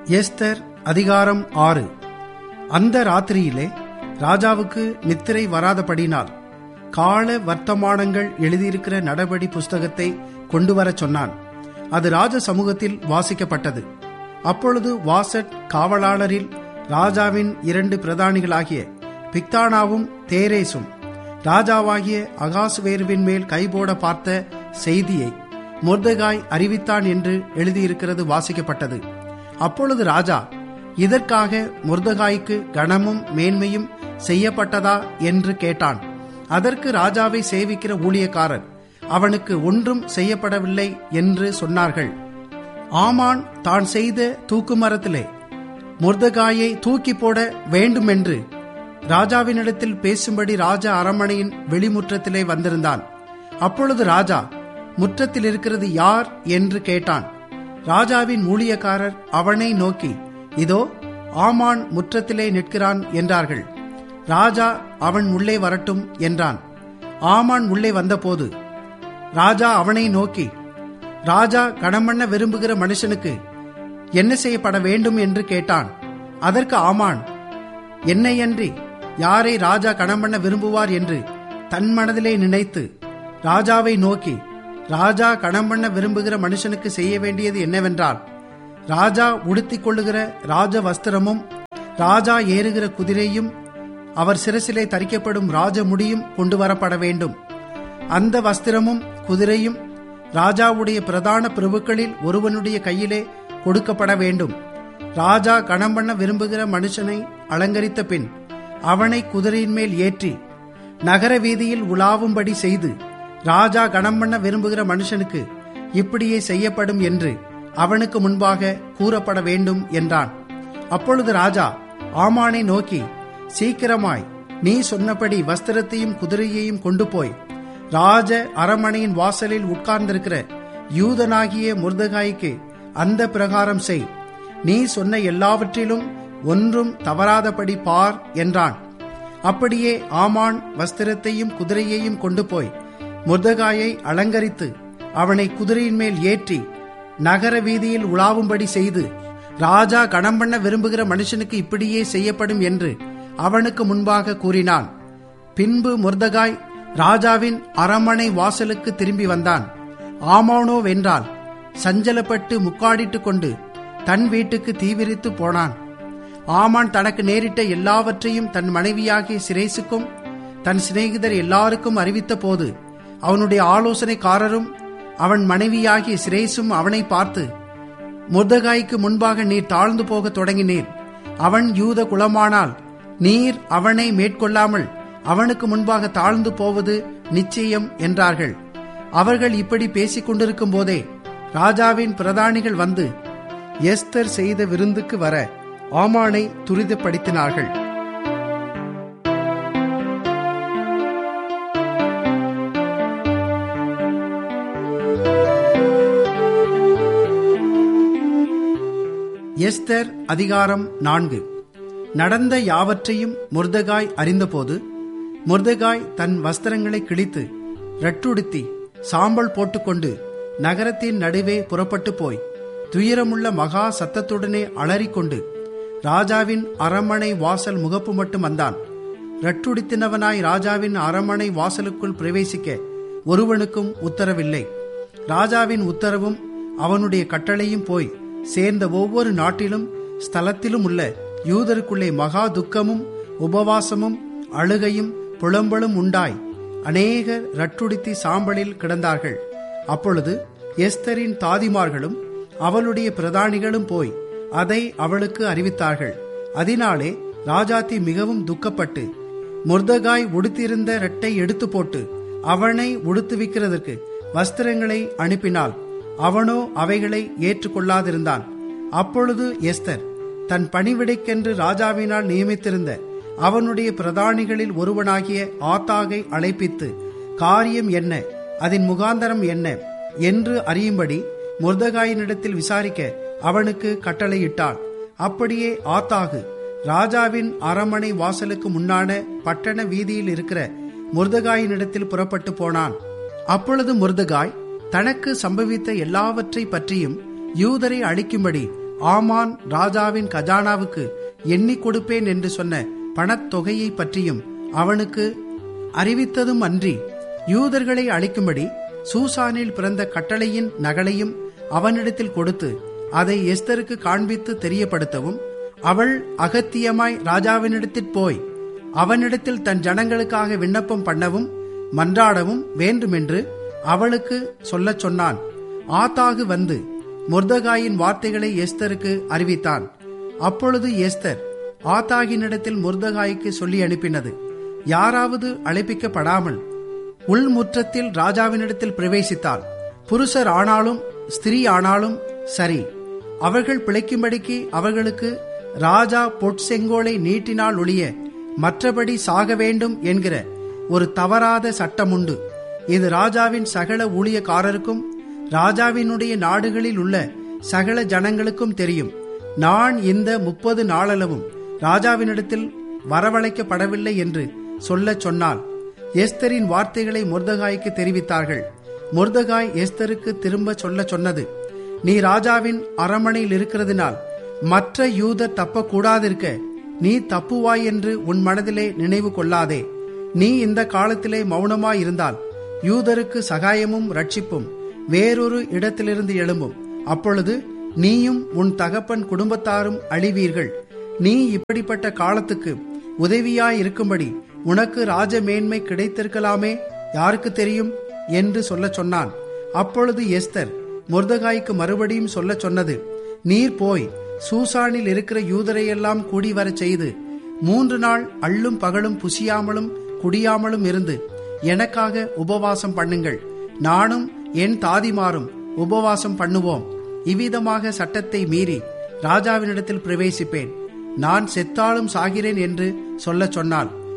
Esther அதிகாரம் ஆறு அந்த ராத்திரியிலே ராஜாவுக்கு நித்திரை வராதபடினால் கால வர்த்தமானங்கள் எழுதியிருக்கிற நடபடி புஸ்தகத்தை கொண்டு வரச் சொன்னான் அது ராஜ சமூகத்தில் வாசிக்கப்பட்டது அப்பொழுது வாசட் காவலாளரில் ராஜாவின் இரண்டு பிரதானிகளாகிய பிக்தானாவும் தேரேசும் ராஜாவாகிய அகாசுவேருவின் மேல் கைபோட பார்த்த செய்தியை மொர்தகாய் அறிவித்தான் என்று எழுதியிருக்கிறது வாசிக்கப்பட்டது அப்பொழுது ராஜா இதற்காக முர்தகாய்க்கு கனமும் மேன்மையும் செய்யப்பட்டதா என்று கேட்டான் அதற்கு ராஜாவை சேவிக்கிற ஊழியக்காரர் அவனுக்கு ஒன்றும் செய்யப்படவில்லை என்று சொன்னார்கள் ஆமான் தான் செய்த தூக்குமரத்திலே முர்தகாயை தூக்கி போட வேண்டுமென்று ராஜாவினிடத்தில் பேசும்படி ராஜா அரண்மனையின் வெளிமுற்றத்திலே வந்திருந்தான் அப்பொழுது ராஜா முற்றத்தில் இருக்கிறது யார் என்று கேட்டான் ராஜாவின் ஊழியக்காரர் அவனை நோக்கி இதோ ஆமான் முற்றத்திலே நிற்கிறான் என்றார்கள் ராஜா அவன் உள்ளே வரட்டும் என்றான் ஆமான் உள்ளே வந்தபோது ராஜா அவனை நோக்கி ராஜா கணமண்ண விரும்புகிற மனுஷனுக்கு என்ன செய்யப்பட வேண்டும் என்று கேட்டான் அதற்கு ஆமான் என்னையன்றி யாரை ராஜா கணமண்ண விரும்புவார் என்று தன் மனதிலே நினைத்து ராஜாவை நோக்கி ராஜா கணம்பண்ண விரும்புகிற மனுஷனுக்கு செய்ய வேண்டியது என்னவென்றால் ராஜா உடுத்திக் கொள்ளுகிற ராஜ வஸ்திரமும் ராஜா ஏறுகிற குதிரையும் அவர் சிரசிலே தரிக்கப்படும் ராஜ முடியும் கொண்டு வரப்பட வேண்டும் அந்த வஸ்திரமும் குதிரையும் ராஜாவுடைய பிரதான பிரபுக்களில் ஒருவனுடைய கையிலே கொடுக்கப்பட வேண்டும் ராஜா கணம்பண்ண விரும்புகிற மனுஷனை அலங்கரித்த பின் அவனை குதிரையின் மேல் ஏற்றி நகர வீதியில் உலாவும்படி செய்து ராஜா கணம் பண்ண விரும்புகிற மனுஷனுக்கு இப்படியே செய்யப்படும் என்று அவனுக்கு முன்பாக கூறப்பட வேண்டும் என்றான் அப்பொழுது ராஜா ஆமானை நோக்கி சீக்கிரமாய் நீ சொன்னபடி வஸ்திரத்தையும் குதிரையையும் கொண்டு போய் ராஜ அரமனையின் வாசலில் உட்கார்ந்திருக்கிற யூதனாகிய முருதகாய்க்கு அந்த பிரகாரம் செய் நீ சொன்ன எல்லாவற்றிலும் ஒன்றும் தவறாதபடி பார் என்றான் அப்படியே ஆமான் வஸ்திரத்தையும் குதிரையையும் கொண்டு போய் முர்தகாயை அலங்கரித்து அவனை குதிரையின் மேல் ஏற்றி நகர வீதியில் உலாவும்படி செய்து ராஜா கணம் பண்ண விரும்புகிற மனுஷனுக்கு இப்படியே செய்யப்படும் என்று அவனுக்கு முன்பாக கூறினான் பின்பு முர்தகாய் ராஜாவின் அரமனை வாசலுக்கு திரும்பி வந்தான் ஆமானோ வென்றால் சஞ்சலப்பட்டு முக்காடிட்டு கொண்டு தன் வீட்டுக்கு தீவிரித்து போனான் ஆமான் தனக்கு நேரிட்ட எல்லாவற்றையும் தன் மனைவியாகிய சிரேசுக்கும் தன் சிநேகிதர் எல்லாருக்கும் அறிவித்த போது அவனுடைய ஆலோசனைக்காரரும் அவன் மனைவியாகிய சிரேசும் அவனை பார்த்து முர்தகாய்க்கு முன்பாக நீர் தாழ்ந்து போக தொடங்கினீர் அவன் யூத குலமானால் நீர் அவனை மேற்கொள்ளாமல் அவனுக்கு முன்பாக தாழ்ந்து போவது நிச்சயம் என்றார்கள் அவர்கள் இப்படி பேசிக் கொண்டிருக்கும் போதே ராஜாவின் பிரதானிகள் வந்து எஸ்தர் செய்த விருந்துக்கு வர ஆமானை துரிதப்படுத்தினார்கள் எஸ்தர் அதிகாரம் நான்கு நடந்த யாவற்றையும் முர்தகாய் அறிந்தபோது முர்தகாய் தன் வஸ்திரங்களை கிழித்து ரட்டுடுத்தி சாம்பல் போட்டுக்கொண்டு நகரத்தின் நடுவே புறப்பட்டு போய் துயரமுள்ள மகா சத்தத்துடனே அலறிக்கொண்டு ராஜாவின் அரண்மனை வாசல் முகப்பு மட்டும் வந்தான் ரட்டுடித்தினவனாய் ராஜாவின் அரண்மனை வாசலுக்குள் பிரவேசிக்க ஒருவனுக்கும் உத்தரவில்லை ராஜாவின் உத்தரவும் அவனுடைய கட்டளையும் போய் சேர்ந்த ஒவ்வொரு நாட்டிலும் ஸ்தலத்திலும் உள்ள யூதருக்குள்ளே மகா துக்கமும் உபவாசமும் அழுகையும் புலம்பலும் உண்டாய் அநேகர் ரட்டுடுத்தி சாம்பலில் கிடந்தார்கள் அப்பொழுது எஸ்தரின் தாதிமார்களும் அவளுடைய பிரதானிகளும் போய் அதை அவளுக்கு அறிவித்தார்கள் அதனாலே ராஜாத்தி மிகவும் துக்கப்பட்டு முர்தகாய் உடுத்தியிருந்த ரெட்டை எடுத்து போட்டு அவனை உடுத்துவிக்கிறதற்கு வஸ்திரங்களை அனுப்பினாள் அவனோ அவைகளை ஏற்றுக்கொள்ளாதிருந்தான் அப்பொழுது எஸ்தர் தன் பணிவிடைக்கென்று ராஜாவினால் நியமித்திருந்த அவனுடைய பிரதானிகளில் ஒருவனாகிய ஆத்தாகை அழைப்பித்து காரியம் என்ன அதன் முகாந்தரம் என்ன என்று அறியும்படி முர்தகாயினிடத்தில் விசாரிக்க அவனுக்கு கட்டளையிட்டான் அப்படியே ஆத்தாகு ராஜாவின் அரமனை வாசலுக்கு முன்னான பட்டண வீதியில் இருக்கிற முர்தகாயினிடத்தில் புறப்பட்டு போனான் அப்பொழுது முர்தகாய் தனக்கு சம்பவித்த எல்லாவற்றை பற்றியும் யூதரை அழிக்கும்படி ஆமான் ராஜாவின் கஜானாவுக்கு எண்ணி கொடுப்பேன் என்று சொன்ன பணத்தொகையை பற்றியும் அவனுக்கு அறிவித்ததும் அன்றி யூதர்களை அழிக்கும்படி சூசானில் பிறந்த கட்டளையின் நகலையும் அவனிடத்தில் கொடுத்து அதை எஸ்தருக்கு காண்பித்து தெரியப்படுத்தவும் அவள் அகத்தியமாய் ராஜாவினிடத்தில் போய் அவனிடத்தில் தன் ஜனங்களுக்காக விண்ணப்பம் பண்ணவும் மன்றாடவும் வேண்டுமென்று அவளுக்கு சொல்லச் சொன்னான் ஆத்தாகு வந்து முர்தகாயின் வார்த்தைகளை எஸ்தருக்கு அறிவித்தான் அப்பொழுது எஸ்தர் ஆத்தாகினிடத்தில் முர்தகாய்க்கு சொல்லி அனுப்பினது யாராவது அழைப்பிக்கப்படாமல் உள்முற்றத்தில் ராஜாவினிடத்தில் பிரவேசித்தால் புருஷர் ஆனாலும் ஸ்திரீ ஆனாலும் சரி அவர்கள் பிழைக்கும்படிக்கு அவர்களுக்கு ராஜா பொற்செங்கோலை நீட்டினால் ஒழிய மற்றபடி சாக வேண்டும் என்கிற ஒரு தவறாத சட்டம் உண்டு இது ராஜாவின் சகல ஊழியக்காரருக்கும் ராஜாவினுடைய நாடுகளில் உள்ள சகல ஜனங்களுக்கும் தெரியும் நான் இந்த முப்பது நாளளவும் ராஜாவினிடத்தில் வரவழைக்கப்படவில்லை என்று சொல்லச் சொன்னால் எஸ்தரின் வார்த்தைகளை முர்தகாய்க்கு தெரிவித்தார்கள் முர்தகாய் எஸ்தருக்கு திரும்ப சொல்ல சொன்னது நீ ராஜாவின் அரமனையில் இருக்கிறதினால் மற்ற யூதர் தப்பக்கூடாதிருக்க நீ தப்புவாய் என்று உன் மனதிலே நினைவு கொள்ளாதே நீ இந்த காலத்திலே மௌனமாயிருந்தால் யூதருக்கு சகாயமும் ரட்சிப்பும் வேறொரு இடத்திலிருந்து எழும்பும் அப்பொழுது நீயும் உன் தகப்பன் குடும்பத்தாரும் அழிவீர்கள் நீ இப்படிப்பட்ட காலத்துக்கு உதவியாயிருக்கும்படி உனக்கு ராஜ மேன்மை கிடைத்திருக்கலாமே யாருக்கு தெரியும் என்று சொல்லச் சொன்னான் அப்பொழுது எஸ்தர் முர்தகாய்க்கு மறுபடியும் சொல்லச் சொன்னது நீர் போய் சூசானில் இருக்கிற யூதரையெல்லாம் கூடி வரச் செய்து மூன்று நாள் அள்ளும் பகலும் புசியாமலும் குடியாமலும் இருந்து எனக்காக உபவாசம் பண்ணுங்கள் நானும் என் தாதிமாரும் உபவாசம் பண்ணுவோம் இவ்விதமாக சட்டத்தை மீறி ராஜாவினிடத்தில் பிரவேசிப்பேன் நான் செத்தாலும் சாகிறேன் என்று சொல்லச் சொன்னாள்